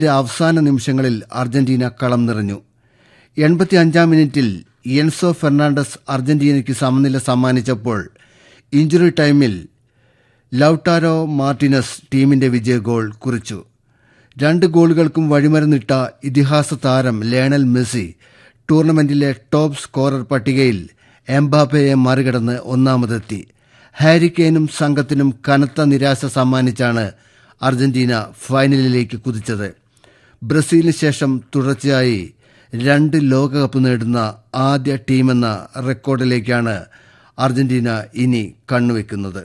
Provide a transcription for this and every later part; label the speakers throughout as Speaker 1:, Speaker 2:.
Speaker 1: അവസാന നിമിഷങ്ങളിൽ അർജന്റീന കളം നിറഞ്ഞു എൺപത്തിയഞ്ചാം മിനിറ്റിൽ എൻസോ ഫെർണാണ്ടസ് അർജന്റീനയ്ക്ക് സമനില സമ്മാനിച്ചപ്പോൾ ഇഞ്ചുറി ടൈമിൽ ലൌട്ടാരോ മാർട്ടിനസ് ടീമിന്റെ വിജയ ഗോൾ കുറിച്ചു രണ്ട് ഗോളുകൾക്കും വഴിമരുന്നിട്ട ഇതിഹാസ താരം ലേണൽ മെസ്സി ടൂർണമെന്റിലെ ടോപ്പ് സ്കോറർ പട്ടികയിൽ എംബാപ്പയെ മറികടന്ന് ഒന്നാമതെത്തി ഹാരിക്കെയിനും സംഘത്തിനും കനത്ത നിരാശ സമ്മാനിച്ചാണ് അർജന്റീന ഫൈനലിലേക്ക് കുതിച്ചത് ബ്രസീലിന് ശേഷം തുടർച്ചയായി രണ്ട് ലോകകപ്പ് നേടുന്ന ആദ്യ ടീമെന്ന റെക്കോർഡിലേക്കാണ് അർജന്റീന ഇനി കണ്ണുവെക്കുന്നത്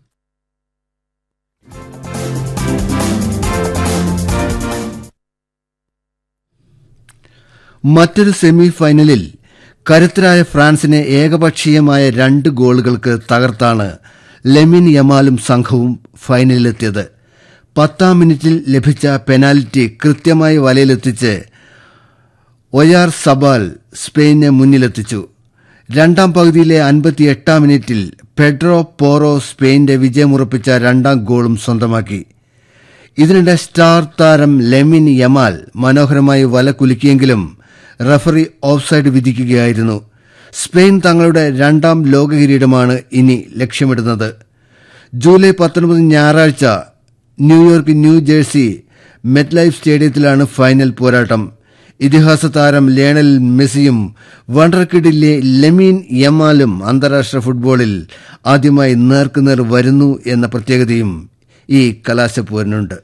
Speaker 1: മറ്റൊരു സെമി ഫൈനലിൽ കരുത്തരായ ഫ്രാൻസിനെ ഏകപക്ഷീയമായ രണ്ട് ഗോളുകൾക്ക് തകർത്താണ് ലെമിൻ യമാലും സംഘവും ഫൈനലിലെത്തിയത് പത്താം മിനിറ്റിൽ ലഭിച്ച പെനാൽറ്റി കൃത്യമായി വലയിലെത്തിച്ച് ഒയാർ സബാൽ സ്പെയിനെ മുന്നിലെത്തിച്ചു രണ്ടാം പകുതിയിലെ അൻപത്തിയെട്ടാം മിനിറ്റിൽ പെഡ്രോ പോറോ സ്പെയിന്റെ വിജയമുറപ്പിച്ച രണ്ടാം ഗോളും സ്വന്തമാക്കി ഇതിനിടെ സ്റ്റാർ താരം ലെമിൻ യമാൽ മനോഹരമായി വല കുലുക്കിയെങ്കിലും റഫറി ഓഫ്സൈഡ് വിധിക്കുകയായിരുന്നു സ്പെയിൻ തങ്ങളുടെ രണ്ടാം ലോക കിരീടമാണ് ഇനി ലക്ഷ്യമിടുന്നത് ജൂലൈ പത്തൊൻപത് ഞായറാഴ്ച ന്യൂയോർക്ക് ന്യൂ ജേഴ്സി മെറ്റ്ലൈഫ് സ്റ്റേഡിയത്തിലാണ് ഫൈനൽ പോരാട്ടം ഇതിഹാസ താരം ലേണൽ മെസ്സിയും വണ്ടർക്കിഡിലെ ലെമീൻ യമാലും അന്താരാഷ്ട്ര ഫുട്ബോളിൽ ആദ്യമായി നേർക്കുനേർ വരുന്നു എന്ന പ്രത്യേകതയും ഈ കലാശപ്പോരിനുണ്ട്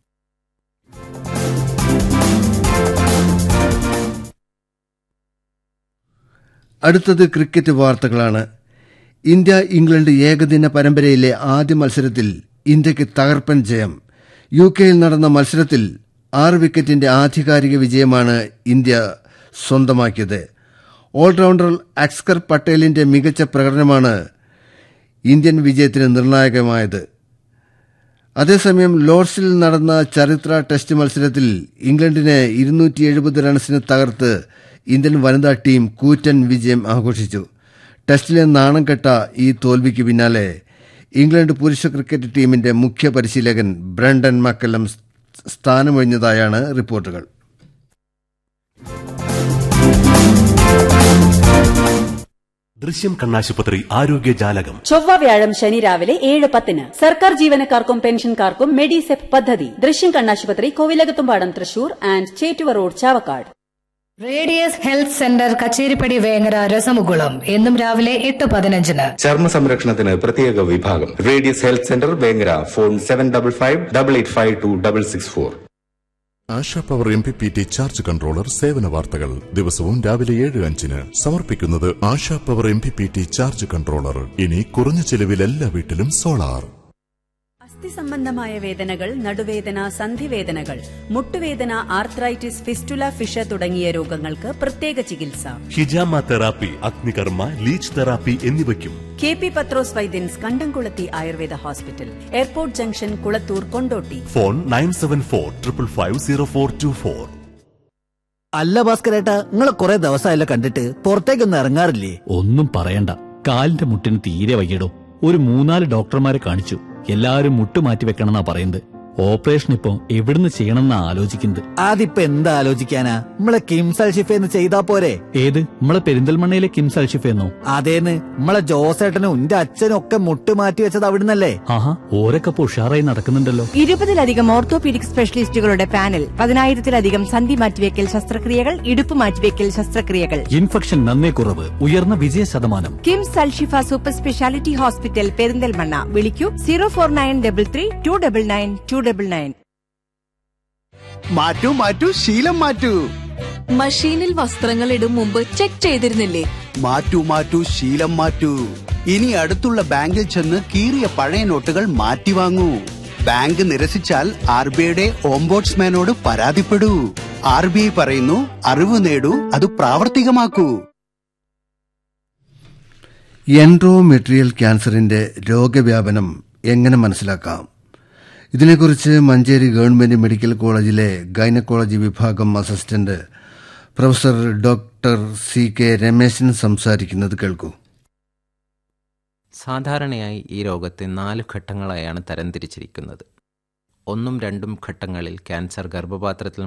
Speaker 1: അടുത്തത് ക്രിക്കറ്റ് വാർത്തകളാണ് ഇന്ത്യ ഇംഗ്ലണ്ട് ഏകദിന പരമ്പരയിലെ ആദ്യ മത്സരത്തിൽ ഇന്ത്യയ്ക്ക് തകർപ്പൻ ജയം യു കെയിൽ നടന്ന മത്സരത്തിൽ ആറ് വിക്കറ്റിന്റെ ആധികാരിക വിജയമാണ് ഇന്ത്യ സ്വന്തമാക്കിയത് ഓൾറൌണ്ടർ അക്സ്കർ പട്ടേലിന്റെ മികച്ച പ്രകടനമാണ് ഇന്ത്യൻ വിജയത്തിന് നിർണായകമായത് അതേസമയം ലോർഡ്സിൽ നടന്ന ചരിത്ര ടെസ്റ്റ് മത്സരത്തിൽ ഇംഗ്ലണ്ടിനെ ഇരുന്നൂറ്റി എഴുപത് റൺസിന് തകർത്ത് ഇന്ത്യൻ വനിതാ ടീം കൂറ്റൻ വിജയം ആഘോഷിച്ചു ടെസ്റ്റിലെ നാണം കെട്ട ഈ തോൽവിക്ക് പിന്നാലെ ഇംഗ്ലണ്ട് പുരുഷ ക്രിക്കറ്റ് ടീമിന്റെ മുഖ്യ പരിശീലകൻ ബ്രണ്ടൻ മക്കല്ലം സ്ഥാനമൊഴിഞ്ഞതായാണ് റിപ്പോർട്ടുകൾ
Speaker 2: ദൃശ്യം കണ്ണാശുപത്രി ആരോഗ്യ ജാലകം
Speaker 3: ചൊവ്വ വ്യാഴം ശനി രാവിലെ ഏഴ് പത്തിന് സർക്കാർ ജീവനക്കാർക്കും പെൻഷൻകാർക്കും മെഡിസെപ് പദ്ധതി ദൃശ്യം കണ്ണാശുപത്രി Kovilakathumpadam Thrissur and Chettuva road Chavakkad
Speaker 4: Radius health centre Kacheripadi Vengara രസമുകുളം എന്നും രാവിലെ എട്ട് പതിനഞ്ചിന്
Speaker 5: ചർമ്മ സംരക്ഷണത്തിന് പ്രത്യേക വിഭാഗം Radius health centre Vengara phone seven double five double eight five two double six four
Speaker 6: Asha power M P P T charge controller സേവന വാർത്തകൾ ദിവസവും രാവിലെ ഏഴ് അഞ്ചിന് സമർപ്പിക്കുന്നത് Asha power M P P T charge controller ഇനി കുറഞ്ഞ ചെലവിൽ എല്ലാ വീട്ടിലും സോളാർ
Speaker 3: അസ്ഥി സംബന്ധമായ വേദനകൾ നടുവേദന സന്ധിവേദനകൾ മുട്ടുവേദന ആർത്രൈറ്റിസ് ഫിസ്റ്റുല ഫിഷ തുടങ്ങിയ രോഗങ്ങൾക്ക് പ്രത്യേക ചികിത്സ
Speaker 2: ഹിജാമ തെറാപ്പി അഗ്നികർമ്മ ലീച്ച് തെറാപ്പി എന്നിവയ്ക്കും
Speaker 3: K P Pathros Vaidyans Kandamkulathi Ayurveda hospital airport junction Kulathur Kondotty
Speaker 2: phone nine seven four triple five zero four two four
Speaker 7: അല്ല ഭാസ്കരേട്ടാ നിങ്ങളെ കുറെ ദിവസമായല്ലോ കണ്ടിട്ട് പുറത്തേക്കൊന്നും ഇറങ്ങാറില്ലേ
Speaker 8: ഒന്നും പറയണ്ട കാലിന്റെ മുട്ടിന് തീരെ വയ്യടോ ഒരു മൂന്നാല് ഡോക്ടർമാരെ കാണിച്ചു എല്ലാവരും മുട്ട് മാറ്റി വെക്കണമെന്നാ പറയുന്നത് ഓപ്പറേഷൻ ഇപ്പൊ എവിടുന്ന് ചെയ്യണമെന്നാ ആലോചിക്കുന്നത്
Speaker 7: അതിപ്പോ എന്താ ആലോചിക്കാനാ നമ്മളെ കിംസൽ ഷിഫേന്ന് ചെയ്താ പോരെ
Speaker 8: ഏത് നമ്മളെ പെരിന്തൽമണ്ണയിലെ കിംസ് അൽഷിഫെന്നോ
Speaker 7: അതേന്ന് നമ്മളെ ജോസേട്ടനും എന്റെ അച്ഛനും ഒക്കെ മുട്ട് മാറ്റി വെച്ചത് അവിടുന്നല്ലേ
Speaker 8: ആഹാ ഓരൊക്കെ ഇപ്പൊ ഉഷാറായി നടക്കുന്നുണ്ടല്ലോ
Speaker 9: ഇരുപതിലധികം ഓർത്തോപീഡിക് സ്പെഷ്യലിസ്റ്റുകളുടെ പാനൽ പതിനായിരത്തിലധികം സന്ധി മാറ്റിവെക്കൽ ശസ്ത്രക്രിയകൾ ഇടുപ്പ് മാറ്റിവെക്കൽ ശസ്ത്രക്രിയകൾ
Speaker 8: ഇൻഫെക്ഷൻ നന്നേ കുറവ് ഉയർന്ന വിജയ ശതമാനം
Speaker 9: KIMS Alshifa super speciality hospital Perinthalmanna വിളിക്കൂ zero four nine double three two double nine two double nine
Speaker 10: മാറ്റൂ മാറ്റൂ ശീലം മാറ്റൂ
Speaker 11: മഷീനിൽ വസ്ത്രങ്ങൾ ഇടും മുമ്പ് ചെക്ക് ചെയ്തിരുന്നില്ലേ
Speaker 10: മാറ്റൂ മാറ്റൂ ശീലം മാറ്റൂ ഇനി അടുത്തുള്ള ബാങ്കിൽ ചെന്ന് കീറിയ പഴയ നോട്ടുകൾ മാറ്റി വാങ്ങൂ ബാങ്ക് നിരസിച്ചാൽ ആർ ബി ഐയുടെ ഓംബോട്സ്മാനോട് പരാതിപ്പെടൂ ആർ ബി ഐ പറയുന്നു അറിവ് നേടൂ അത് പ്രാവർത്തികമാക്കൂ
Speaker 1: എൻഡ്രോമെട്രിയൽ ക്യാൻസറിന്റെ രോഗവ്യാപനം എങ്ങനെ മനസ്സിലാക്കാം ഇതിനെക്കുറിച്ച് മഞ്ചേരി ഗവൺമെന്റ് മെഡിക്കൽ കോളേജിലെ ഗൈനക്കോളജി വിഭാഗം assistant professor doctor C K Rameshan സംസാരിക്കുന്നത് കേൾക്കൂ
Speaker 12: സാധാരണയായി ഈ രോഗത്തെ നാല് ഘട്ടങ്ങളായാണ് തരംതിരിച്ചിരിക്കുന്നത് ഒന്നും രണ്ടും ഘട്ടങ്ങളിൽ ക്യാൻസർ ഗർഭപാത്രത്തിൽ